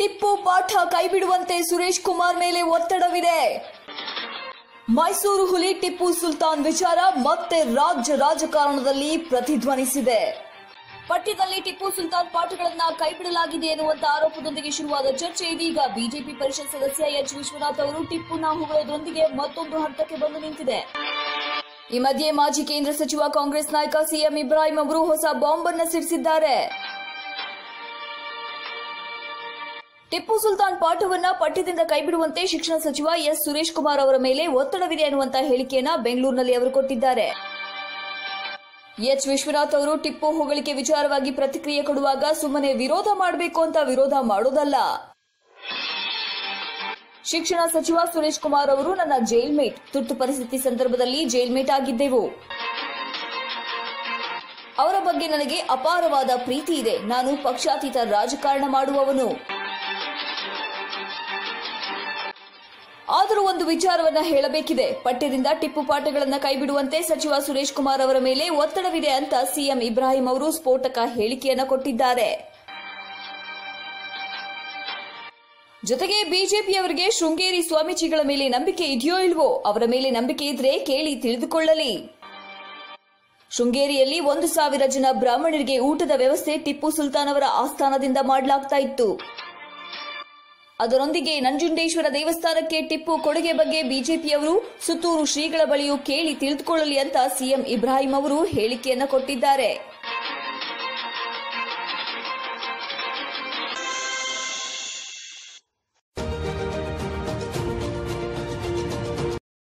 ಟಿಪ್ಪು ಪಾಠ ಕೈಬಿಡುವಂತೆ ಸುರೇಶ್ ಕುಮಾರ್ ಮೇಲೆ ಒತ್ತಡವಿದೆ ಮೈಸೂರು ಹುಲಿ ಟಿಪ್ಪು ಸುಲ್ತಾನ್ ವಿಚಾರ ಮತ್ತೆ ರಾಜ್ಯ ರಾಜಕಾರಣದಲ್ಲಿ ಪ್ರತಿಧ್ವನಿಸಿದೆ ಪಠ್ಯದಲ್ಲಿ ಟಿಪ್ಪು ಸುಲ್ತಾನ್ ಪಾಠಗಳನ್ನ ಕೈಬಿಡಲಾಗಿದೆ ಎನ್ನುವಂತ ಆರೋಪದೊಂದಿಗೆ ಶುರುವಾದ ಚರ್ಚೆ ಇದೀಗ ಬಿಜೆಪಿ ಪರಿಷತ್ ಸದಸ್ಯ ಎಚ್ ವಿಶ್ವನಾಥ್ ಅವರು ಟಿಪ್ಪುನ ಹೊಗಳೋದ್ರೊಂದಿಗೆ ಮತ್ತೊಂದು ಹಂತಕ್ಕೆ ಬಂದು ನಿಂತಿದೆ ಈ ಮಧ್ಯೆ ಮಾಜಿ ಕೇಂದ್ರ ಸಚಿವ ಕಾಂಗ್ರೆಸ್ ನಾಯಕ ಸಿಎಂ ಇಬ್ರಾಹಿಂ ಅವರು ಹೊಸ ಬಾಂಬ್ ಅನ್ನ ಸಿಡಿಸಿದ್ದಾರೆ ಟಿಪ್ಪು ಸುಲ್ತಾನ್ ಪಾಠವನ್ನ ಪಠ್ಯದಿಂದ ಕೈಬಿಡುವಂತೆ ಶಿಕ್ಷಣ ಸಚಿವ ಎಸ್ ಸುರೇಶ್ ಕುಮಾರ್ ಅವರ ಮೇಲೆ ಒತ್ತಡವಿದೆ ಅನ್ನುವಂತ ಹೇಳಿಕೆಯನ್ನ ಬೆಂಗಳೂರಿನಲ್ಲಿ ಅವರು ಕೊಟ್ಟಿದ್ದಾರೆ ಎಚ್ ವಿಶ್ವನಾಥ್ ಅವರು ಟಿಪ್ಪು ಹೊಗಳಿಕೆ ವಿಚಾರವಾಗಿ ಪ್ರತಿಕ್ರಿಯೆ ಕೊಡುವಾಗ ಸುಮ್ಮನೆ ವಿರೋಧ ಮಾಡಬೇಕು ಅಂತ ವಿರೋಧ ಮಾಡೋದಲ್ಲ ಶಿಕ್ಷಣ ಸಚಿವ ಸುರೇಶ್ ಕುಮಾರ್ ಅವರು ನನ್ನ ಜೈಲ್ಮೇಟ್ ತುರ್ತು ಪರಿಸ್ಥಿತಿ ಸಂದರ್ಭದಲ್ಲಿ ಜೈಲ್ಮೇಟ್ ಆಗಿದ್ದೆವು ಅವರ ಬಗ್ಗೆ ನನಗೆ ಅಪಾರವಾದ ಪ್ರೀತಿ ಇದೆ ನಾನು ಪಕ್ಷಾತೀತ ರಾಜಕಾರಣ ಮಾಡುವವನು ಆದರೂ ಒಂದು ವಿಚಾರವನ್ನ ಹೇಳಬೇಕಿದೆ ಪಠ್ಯದಿಂದ ಟಿಪ್ಪು ಪಾಠಗಳನ್ನ ಕೈಬಿಡುವಂತೆ ಸಚಿವ ಸುರೇಶ್ ಕುಮಾರ್ ಅವರ ಮೇಲೆ ಒತ್ತಡವಿದೆ ಅಂತ ಸಿಎಂ ಇಬ್ರಾಹಿಂ ಅವರು ಸ್ಫೋಟಕ ಹೇಳಿಕೆಯನ್ನ ಕೊಟ್ಟಿದ್ದಾರೆ ಜೊತೆಗೆ ಬಿಜೆಪಿಯವರಿಗೆ ಶೃಂಗೇರಿ ಸ್ವಾಮೀಜಿಗಳ ಮೇಲೆ ನಂಬಿಕೆ ಇದೆಯೋ ಇಲ್ವೋ ಅವರ ಮೇಲೆ ನಂಬಿಕೆ ಇದ್ರೆ ಕೇಳಿ ತಿಳಿದುಕೊಳ್ಳಲಿ ಶೃಂಗೇರಿಯಲ್ಲಿ ಒಂದು ಸಾವಿರ ಜನ ಬ್ರಾಹ್ಮಣರಿಗೆ ಊಟದ ವ್ಯವಸ್ಥೆ ಟಿಪ್ಪು ಸುಲ್ತಾನ್ ಅವರ ಆಸ್ಥಾನದಿಂದ ಮಾಡಲಾಗ್ತಾ ಇತ್ತು ಅದರೊಂದಿಗೆ ನಂಜುಂಡೇಶ್ವರ ದೇವಸ್ಥಾನಕ್ಕೆ ಟಿಪ್ಪು ಕೊಡುಗೆ ಬಗ್ಗೆ ಬಿಜೆಪಿಯವರು ಸುತ್ತೂರು ಶ್ರೀಗಳ ಬಳಿಯೂ ಕೇಳಿ ತಿಳಿದುಕೊಳ್ಳಲಿ ಅಂತ ಸಿಎಂ ಇಬ್ರಾಹಿಂ ಅವರು ಹೇಳಿಕೆಯನ್ನ ಕೊಟ್ಟಿದ್ದಾರೆ